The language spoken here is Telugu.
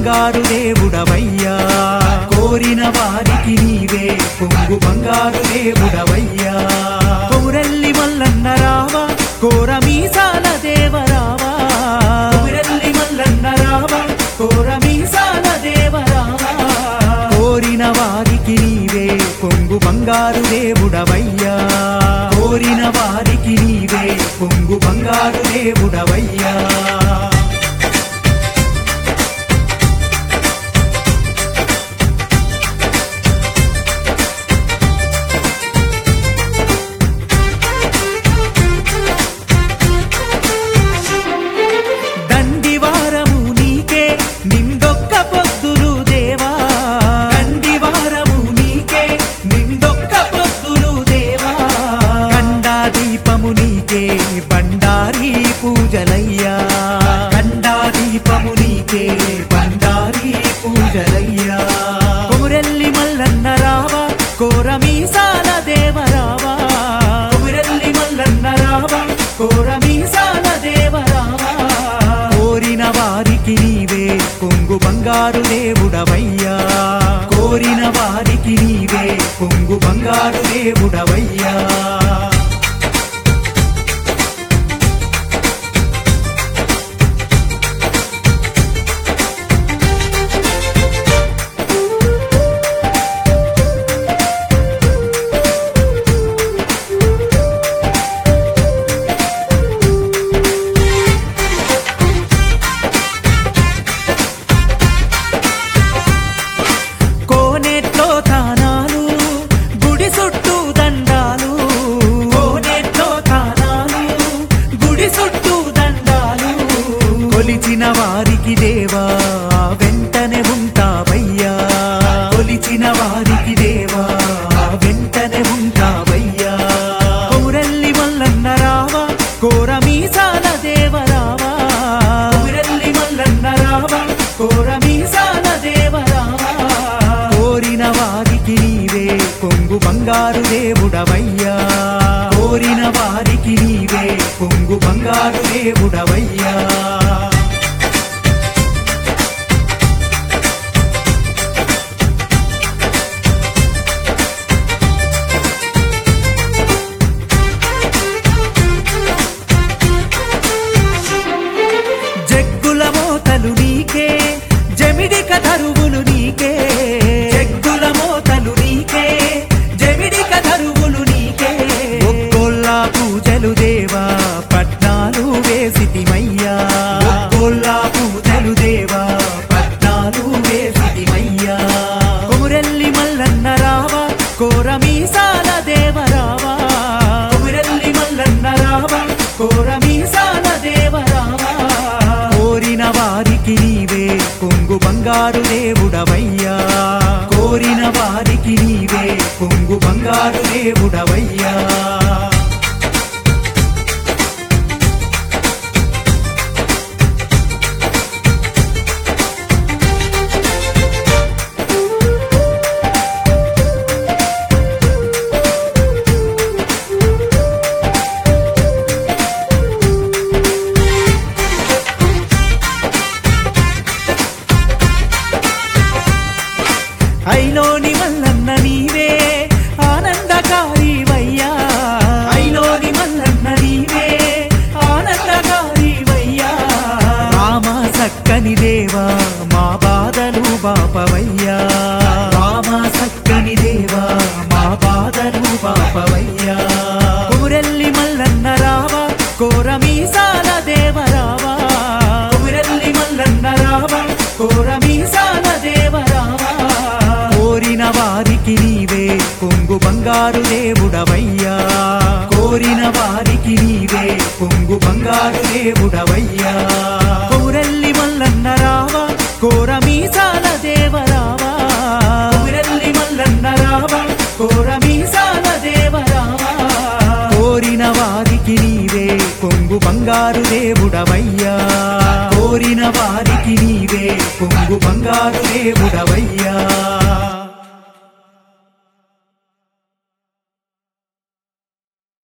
బంగారు దేవుడవయ్యా కోరిన వారికి నీవే పొంగు బంగారు దేవుడవయ్యా కొమురెల్లి మల్లన్న రావా కోర మీసాల దేవరావా కొమురెల్లి మల్లన్న రావా కోర మీసాల దేవరావా కోరిన వారికి నీవే పొంగు బంగారు దేవుడవయ్యా కోరిన వారికి నీవే పొంగు బంగారు దేవుడవయ్యా దండివారము నీకే నిందొక్క పొద్దులు దేవా దండివారము నీకే నిందొక్క పొద్దులు దేవా కండా దీపము నీకే బండారి పూజలయ్యా కండా దీపము నీకే బండారి పూజలయ్యా కొమురెల్లి మల్లన్న రావా కోర మీసాల దేవరావా కొమురెల్లి మల్లన్న రావా కోర మీసాల దేవరావా కోరిన వారికి నీవే కొంగు బంగారు దేవుడవయ్యా కోరిన వారికి నీవే కొంగు బంగారు దేవుడవయ్యా కోనేట్లో తానాలు గుడి చుట్టూ దండాలు కోనేట్లో తానాలు గుడి చుట్టూ దండాలు కొలిచిన వారికి దేవా వెంటనే ఉంటావయ్యా కొలిచిన వారికి దేవా వెంటనే ఉంటావయ్యా కౌరల్లి మల్లన్న రావా కోర మీసాల దేవరావా కౌరల్లి మల్లన్న రావా కోర మీసాల దేవరావా కోరిన వారికి నీవే కొంగు బంగారు దేవుడవయ్యా కోరిన వారికి నీవే కొంగు బంగారు దేవుడవయ్యా జగ్గుల మోతలు నీకే జమిడిక తరువులు నీకే జగ్గుల మోతలు నీకే జమిడిక తరువులు నీకే ఒక్కొల్ల పూజలు దేవా పట్నాలు వేసితిమయ్యా ఒక్కొల్ల పూజలు దేవా పట్నాలు వేసితిమయ్యా కొమురెల్లి మల్లన్న రావా కోర మీసాల దేవరావా కొమురెల్లి మల్లన్న రావా కోర మీసాల దేవరావా కోరిన వారికి నీవే కొంగు బంగారు దేవుడవయ్యా కోరిన వారికి నీవే కొంగు బంగారు దేవుడవయ్యా ఐలోని మల్లన్న నీవే ఆనందకారి వయ్యా ఐలోని మల్లన్న నీవే ఆనందకారి వయ్యా రామ సక్కని దేవా మా బాధలు బాపవయ్యా రామ సక్కని దేవా మా బాధలు బాపవయ్యా ఊరెల్లి మల్లన్న రావా కోర మీసాల దేవరావా ఊరెల్లి మల్లన్న రావా కోర మీసాల దేవరావా కోరిన వారికి నీవే కొంగు బంగారు దేవుడవయ్యా కోరిన వారికి నీవే కొంగు బంగారు దేవుడవయ్యా కోరెల్లి మల్లన్న రావా కోర మీసాల దేవరావా కోరెల్లి మల్లన్న రావా కోర మీసాల దేవరావా కోరిన వారికి నీవే కొంగు బంగారు దేవుడవయ్యా కోరిన వారికి నీవే కొంగు బంగారు దేవుడవయ్యా